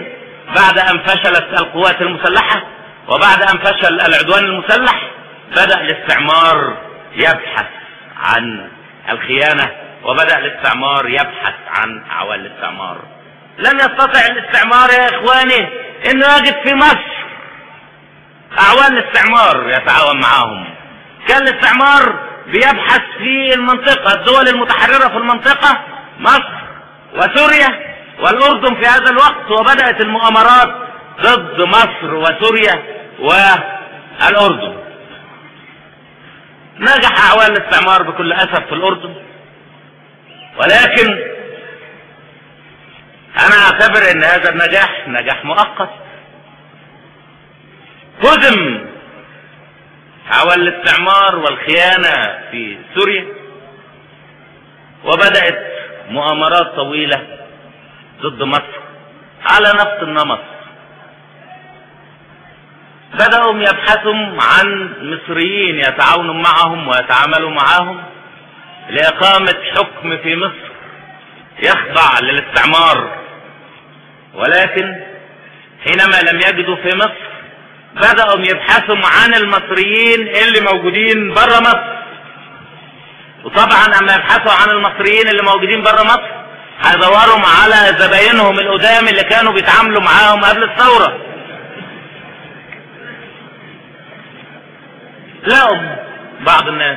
بعد ان فشلت القوات المسلحة وبعد ان فشل العدوان المسلح بدأ الاستعمار يبحث عن الخيانة وبدأ الاستعمار يبحث عن اعوان الاستعمار لم يستطع الاستعمار يا اخواني انه يجد في مصر اعوان الاستعمار يتعاون معاهم كان الاستعمار بيبحث في المنطقة الدول المتحررة في المنطقة مصر وسوريا والاردن في هذا الوقت وبدأت المؤامرات ضد مصر وسوريا والاردن نجح اعوان الاستعمار بكل اسف في الاردن ولكن انا اعتبر ان هذا النجاح نجاح مؤقت هزم اعوان الاستعمار والخيانة في سوريا وبدأت مؤامرات طويلة ضد مصر على نفس النمط بدأوا يبحثوا عن مصريين يتعاونوا معهم ويتعاملوا معهم لإقامة حكم في مصر يخضع للاستعمار ولكن حينما لم يجدوا في مصر بدأوا يبحثوا عن المصريين اللي موجودين بره مصر وطبعا اما يبحثوا عن المصريين اللي موجودين بره مصر هيدوروا على زباينهم القدام اللي كانوا بيتعاملوا معاهم قبل الثورة لقوا بعض الناس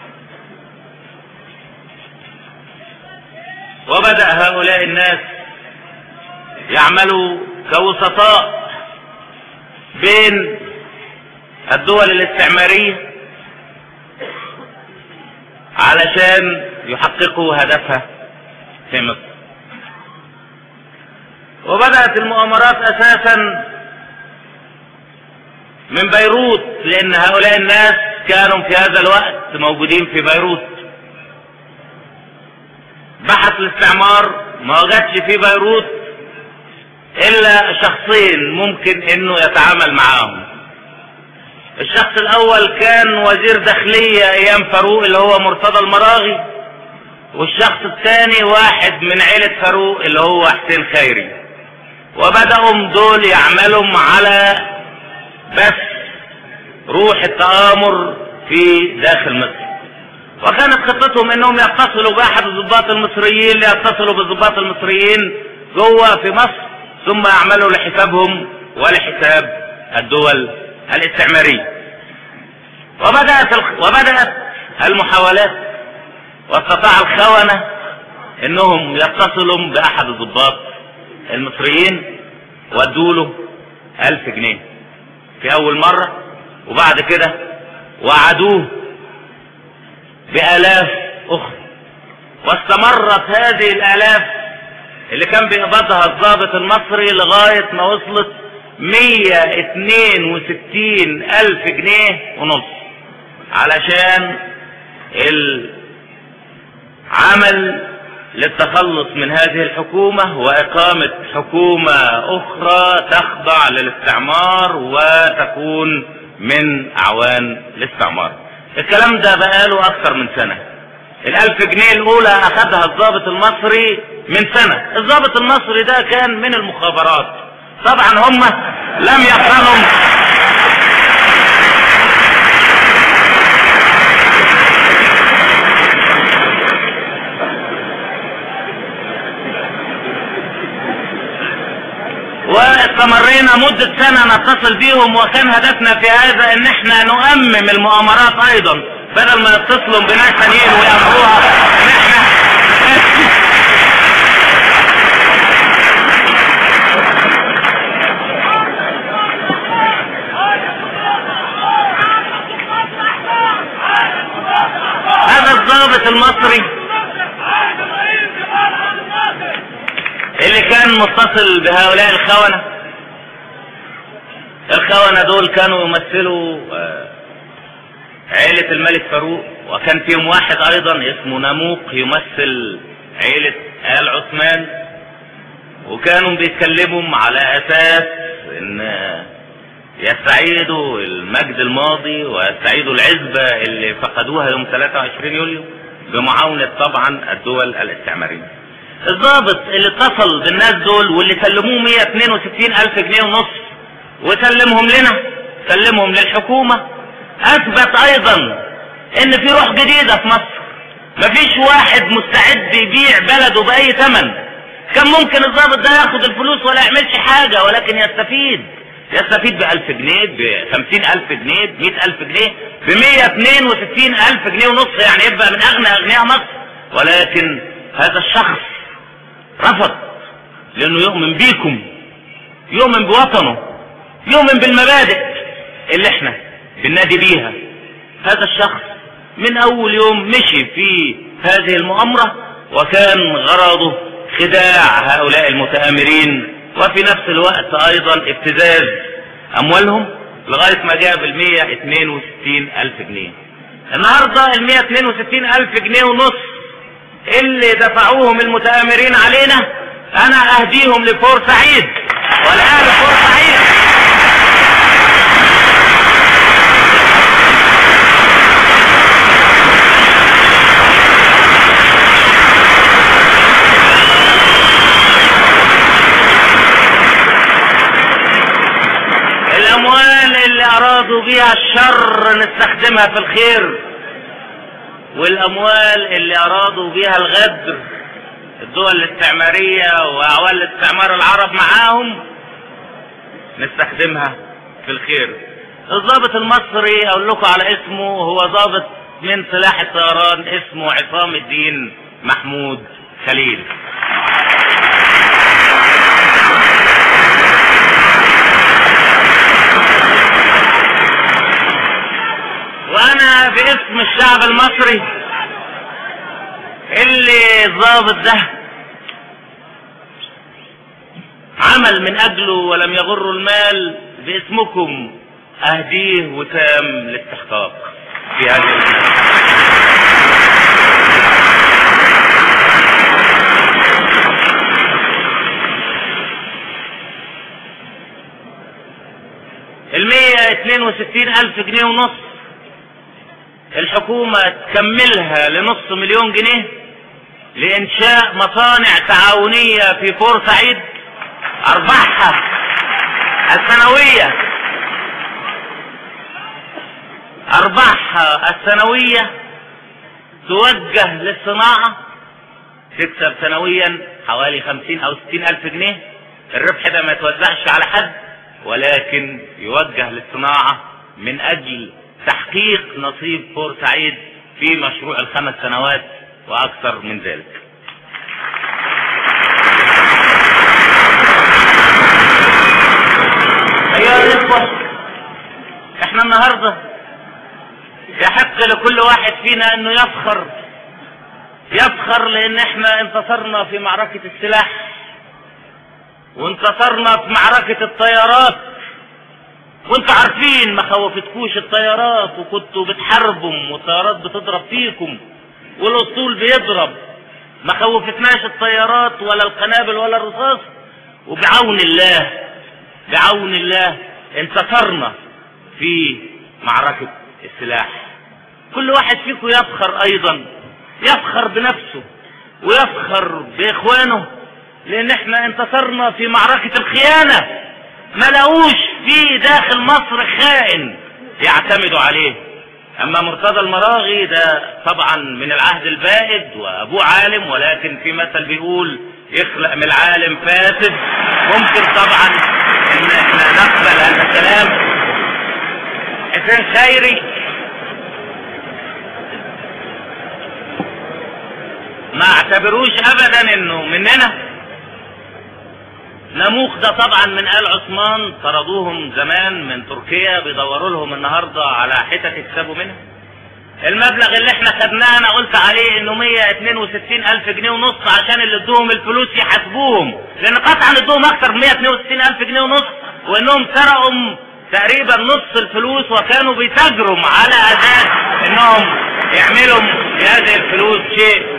وبدأ هؤلاء الناس يعملوا كوسطاء بين الدول الاستعمارية علشان يحققوا هدفها في مصر وبدأت المؤامرات أساسا من بيروت لأن هؤلاء الناس كانوا في هذا الوقت موجودين في بيروت بحث الاستعمار ما وجدش في بيروت الا شخصين ممكن انه يتعامل معاهم الشخص الاول كان وزير داخلية ايام فاروق اللي هو مرتضى المراغي والشخص الثاني واحد من عيلة فاروق اللي هو حسين خيري وبدأوا دول يعملوا على بس روح التآمر في داخل مصر وكانت خطتهم انهم يتصلوا باحد الضباط المصريين ليتصلوا بالضباط المصريين جوه في مصر ثم يعملوا لحسابهم ولحساب الدول الاستعمارية وبدأت وبدأت المحاولات واستطاع الخونة انهم يتصلوا باحد الضباط المصريين وادوا له الف جنيه في اول مرة وبعد كده وعدوه بالاف اخرى واستمرت هذه الالاف اللي كان بيقبضها الضابط المصري لغاية ما وصلت 162 الف جنيه ونص علشان العمل للتخلص من هذه الحكومة وإقامة حكومة أخرى تخضع للاستعمار وتكون من أعوان الاستعمار الكلام ده بقاله أكثر من سنة الألف جنيه الأولى أخذها الضابط المصري من سنة الضابط المصري ده كان من المخابرات طبعا هم لم يقرنوا واستمرينا مدة سنة نتصل بيهم وكان هدفنا في هذا ان احنا نؤمم المؤامرات ايضا بدل ما يتصلوا بناس تانيين ويأمروها ان احنا هذا الضابط المصري اللي كان متصل بهؤلاء الخونة الخونة دول كانوا يمثلوا عيلة الملك فاروق وكان فيهم واحد ايضا اسمه ناموق يمثل عيلة آل عثمان وكانوا بيتكلموا على اساس ان يستعيدوا المجد الماضي ويستعيدوا العزبة اللي فقدوها يوم 23 يوليو بمعاونة طبعا الدول الاستعمارية الضابط اللي اتصل بالناس دول واللي سلموه 162 الف جنيه ونص وسلمهم لنا سلمهم للحكومة اثبت ايضا ان في روح جديدة في مصر مفيش واحد مستعد يبيع بلده باي ثمن كان ممكن الضابط ده ياخد الفلوس ولا يعملش حاجة ولكن يستفيد يستفيد بألف جنيه بخمسين ألف جنيه بمئة ألف جنيه بمية اتنين وستين ألف جنيه ونص يعني يبقى من أغنى أغنياء مصر ولكن هذا الشخص رفض لأنه يؤمن بيكم يؤمن بوطنه يؤمن بالمبادئ اللي احنا بننادي بيها هذا الشخص من أول يوم مشي في هذه المؤامرة وكان غرضه خداع هؤلاء المتآمرين وفي نفس الوقت ايضا ابتزاز اموالهم لغاية ما جاب ال 162 الف جنيه النهاردة ال 162 الف جنيه ونص اللي دفعوهم المتآمرين علينا انا اهديهم لفور سعيد والان فور سعيد الاموال اللي ارادوا بيها الشر نستخدمها في الخير والاموال اللي ارادوا بيها الغدر الدول الاستعمارية واعوال الاستعمار العرب معاهم نستخدمها في الخير الضابط المصري اقول لكم على اسمه هو ضابط من سلاح الطيران اسمه عصام الدين محمود خليل وانا باسم الشعب المصري اللي الضابط ده عمل من اجله ولم يغره المال باسمكم اهديه وتام الاستحقاق في هذه المال. المية اتنين وستين الف جنيه ونص الحكومة تكملها لنص مليون جنيه لإنشاء مصانع تعاونية في بورسعيد أرباحها السنوية أرباحها السنوية توجه للصناعة تكسب سنويا حوالي خمسين أو ستين ألف جنيه الربح ده ما يتوزعش على حد ولكن يوجه للصناعة من أجل تحقيق نصيب بورسعيد في مشروع الخمس سنوات واكثر من ذلك ايها الاخوة احنا النهاردة يحق لكل واحد فينا انه يفخر يفخر لان احنا انتصرنا في معركة السلاح وانتصرنا في معركة الطيارات وانتوا عارفين ما خوفتكوش الطيارات وكنتوا بتحاربوا والطيارات بتضرب فيكم والاسطول بيضرب ما خوفتناش الطيارات ولا القنابل ولا الرصاص وبعون الله بعون الله انتصرنا في معركة السلاح كل واحد فيكم يفخر ايضا يفخر بنفسه ويفخر باخوانه لان احنا انتصرنا في معركة الخيانة ما لقوش في داخل مصر خائن يعتمدوا عليه اما مرتضى المراغي ده طبعا من العهد البائد وابوه عالم ولكن في مثل بيقول يخلق من العالم فاسد ممكن طبعا ان احنا نقبل هذا الكلام حسين خيري ما اعتبروش ابدا انه مننا نموخ ده طبعا من آل عثمان طردوهم زمان من تركيا بيدوروا لهم النهارده على حتت يكسبوا منها المبلغ اللي احنا خدناه انا قلت عليه انه 162 الف جنيه ونص عشان اللي ادوهم الفلوس يحاسبوهم لان قطعا ادوهم اكتر من 162 الف جنيه ونص وانهم سرقوا تقريبا نص الفلوس وكانوا بيتاجروا على اساس انهم يعملوا بهذه الفلوس شيء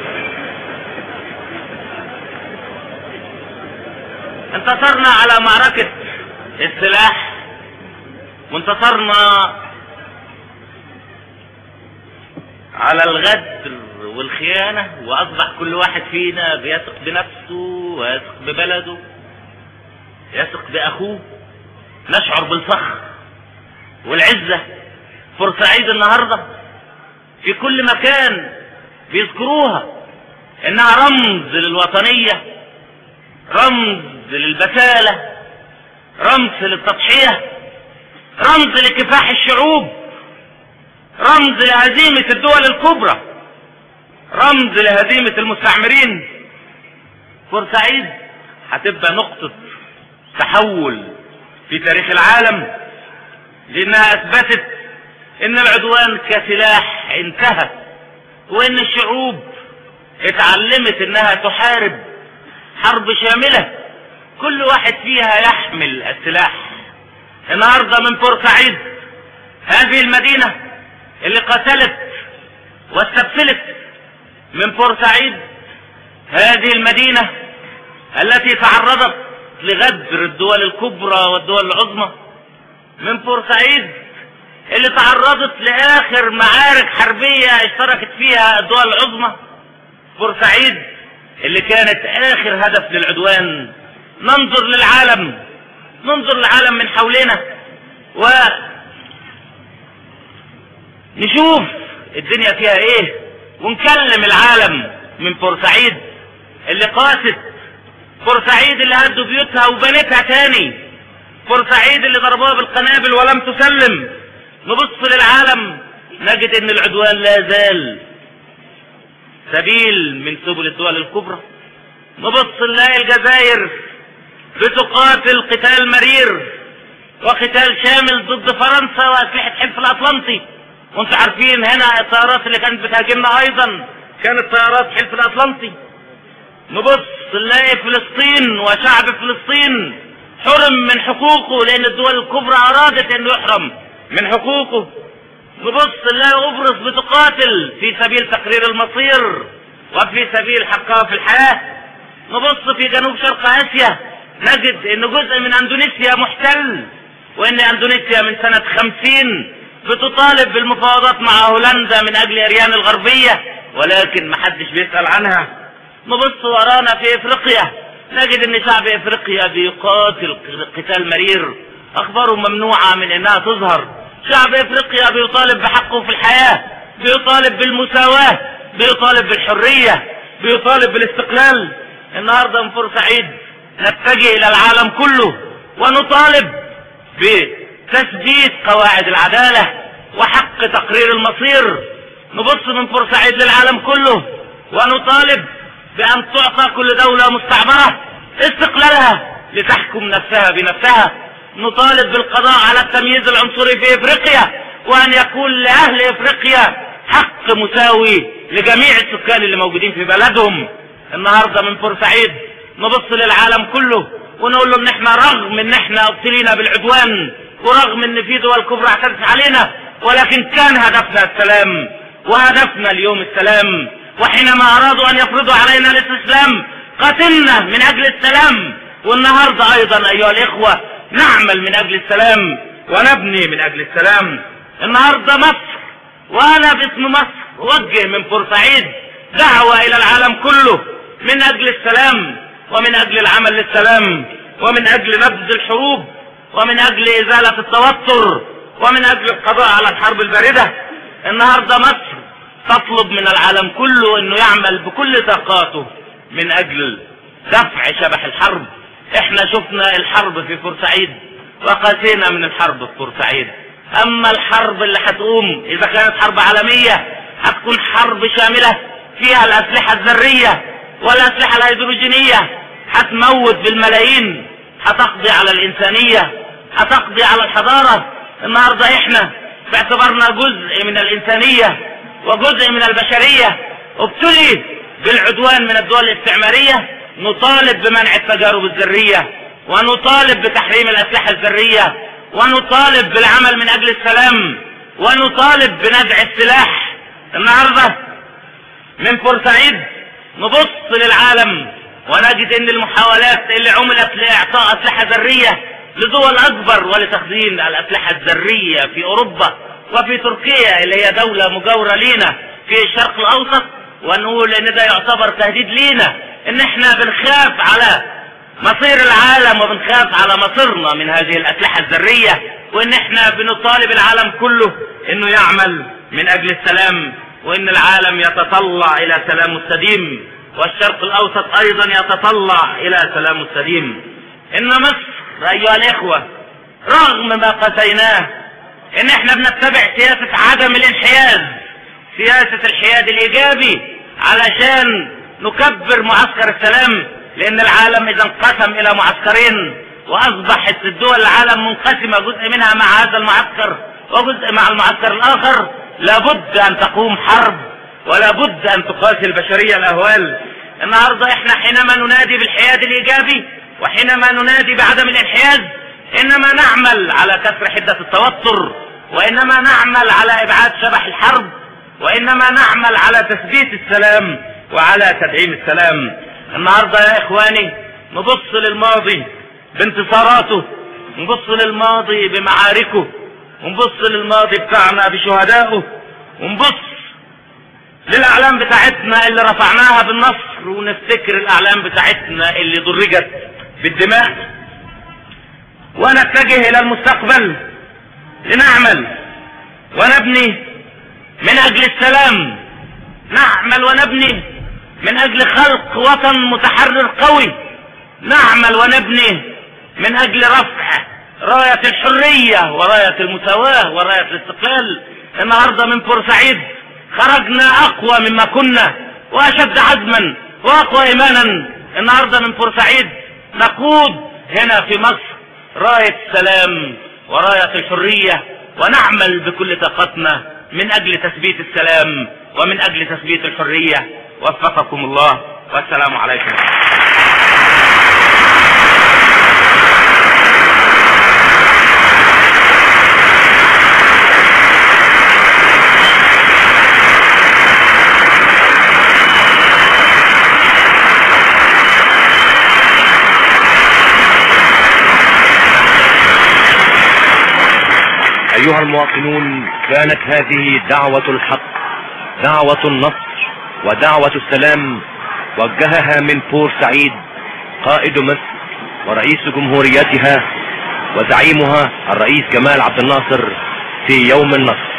انتصرنا على معركة السلاح وانتصرنا على الغدر والخيانة وأصبح كل واحد فينا بيثق بنفسه ويثق ببلده يثق بأخوه نشعر بالفخر والعزة بورسعيد النهاردة في كل مكان بيذكروها انها رمز للوطنية رمز للبسالة رمز للتضحية رمز لكفاح الشعوب رمز لهزيمة الدول الكبرى رمز لهزيمة المستعمرين بورسعيد هتبقى نقطة تحول في تاريخ العالم لانها اثبتت ان العدوان كسلاح انتهى وان الشعوب اتعلمت انها تحارب حرب شاملة كل واحد فيها يحمل السلاح النهاردة من بورسعيد هذه المدينة اللي قتلت واستبسلت من بورسعيد هذه المدينة التي تعرضت لغدر الدول الكبرى والدول العظمى من بورسعيد اللي تعرضت لآخر معارك حربية اشتركت فيها الدول العظمى بورسعيد اللي كانت آخر هدف للعدوان ننظر للعالم ننظر للعالم من حولنا و نشوف الدنيا فيها ايه ونكلم العالم من بورسعيد اللي قاست بورسعيد اللي هدوا بيوتها وبنتها تاني بورسعيد اللي ضربوها بالقنابل ولم تسلم نبص للعالم نجد ان العدوان لا زال سبيل من سبل الدول الكبرى نبص نلاقي الجزائر بتقاتل قتال مرير وقتال شامل ضد فرنسا واسلحه حلف الاطلنطي وانتم عارفين هنا الطيارات اللي كانت بتهاجمنا ايضا كانت طيارات حلف الاطلنطي نبص نلاقي فلسطين وشعب فلسطين حرم من حقوقه لان الدول الكبرى ارادت انه يحرم من حقوقه نبص نلاقي قبرص بتقاتل في سبيل تقرير المصير وفي سبيل حقها في الحياة نبص في جنوب شرق اسيا نجد ان جزء من اندونيسيا محتل وان اندونيسيا من سنة خمسين بتطالب بالمفاوضات مع هولندا من اجل اريان الغربية ولكن محدش بيسأل عنها نبص ورانا في افريقيا نجد ان شعب افريقيا بيقاتل قتال مرير اخباره ممنوعة من انها تظهر شعب افريقيا بيطالب بحقه في الحياة بيطالب بالمساواة بيطالب بالحرية بيطالب بالاستقلال النهاردة من بورسعيد نتجه الى العالم كله ونطالب بتثبيت قواعد العدالة وحق تقرير المصير نبص من بورسعيد للعالم كله ونطالب بأن تعطى كل دولة مستعمرة استقلالها لتحكم نفسها بنفسها نطالب بالقضاء على التمييز العنصري في افريقيا وان يكون لاهل افريقيا حق مساوي لجميع السكان اللي موجودين في بلدهم النهارده من بورسعيد نبص للعالم كله ونقول له ان احنا رغم ان احنا ابتلينا بالعدوان ورغم ان في دول كبرى اعتدت علينا ولكن كان هدفنا السلام وهدفنا اليوم السلام وحينما ارادوا ان يفرضوا علينا الاستسلام قتلنا من اجل السلام والنهارده ايضا ايها الاخوه نعمل من اجل السلام ونبني من اجل السلام النهارده مصر وانا باسم مصر اوجه من بورسعيد دعوه الى العالم كله من اجل السلام ومن اجل العمل للسلام ومن اجل نبذ الحروب ومن اجل ازاله التوتر ومن اجل القضاء على الحرب البارده النهارده مصر تطلب من العالم كله انه يعمل بكل طاقاته من اجل دفع شبح الحرب احنا شفنا الحرب في بورسعيد وقاسينا من الحرب في بورسعيد اما الحرب اللي هتقوم اذا كانت حرب عالمية هتكون حرب شاملة فيها الاسلحة الذرية والاسلحة الهيدروجينية هتموت بالملايين هتقضي على الانسانية هتقضي على الحضارة النهاردة احنا باعتبارنا جزء من الانسانية وجزء من البشرية ابتلي بالعدوان من الدول الاستعمارية نطالب بمنع التجارب الذرية ونطالب بتحريم الأسلحة الذرية ونطالب بالعمل من أجل السلام ونطالب بنزع السلاح النهاردة من بورسعيد نبص للعالم ونجد ان المحاولات اللي عملت لاعطاء اسلحة ذرية لدول اكبر ولتخزين الاسلحة الذرية في اوروبا وفي تركيا اللي هي دولة مجاورة لينا في الشرق الاوسط ونقول ان ده يعتبر تهديد لينا ان احنا بنخاف على مصير العالم وبنخاف على مصيرنا من هذه الاسلحة الذرية وان احنا بنطالب العالم كله انه يعمل من اجل السلام وان العالم يتطلع الى سلام مستديم والشرق الاوسط ايضا يتطلع الى سلام مستديم ان مصر ايها الاخوة رغم ما قسيناه ان احنا بنتبع سياسة عدم الانحياز سياسة الحياد الايجابي علشان نكبر معسكر السلام لان العالم اذا انقسم الى معسكرين واصبحت الدول العالم منقسمة جزء منها مع هذا المعسكر وجزء مع المعسكر الاخر لابد ان تقوم حرب ولا بد ان تقاسي البشرية الاهوال النهاردة احنا حينما ننادي بالحياد الايجابي وحينما ننادي بعدم الانحياز انما نعمل على كسر حدة التوتر وانما نعمل على ابعاد شبح الحرب وانما نعمل على تثبيت السلام وعلى تدعيم السلام النهاردة يا اخواني نبص للماضي بانتصاراته نبص للماضي بمعاركه ونبص للماضي بتاعنا بشهدائه ونبص للاعلام بتاعتنا اللي رفعناها بالنصر ونفتكر الاعلام بتاعتنا اللي درجت بالدماء ونتجه الى المستقبل لنعمل ونبني من اجل السلام نعمل ونبني من اجل خلق وطن متحرر قوي نعمل ونبني من اجل رفع راية الحرية وراية المساواة وراية الاستقلال النهاردة من بورسعيد خرجنا اقوى مما كنا واشد عزما واقوى ايمانا النهاردة من بورسعيد نقود هنا في مصر راية السلام وراية الحرية ونعمل بكل طاقتنا من اجل تثبيت السلام ومن اجل تثبيت الحرية وفقكم الله والسلام عليكم أيها المواطنون كانت هذه دعوة الحق دعوة النصر ودعوة السلام وجهها من بورسعيد قائد مصر ورئيس جمهوريتها وزعيمها الرئيس جمال عبد الناصر في يوم النصر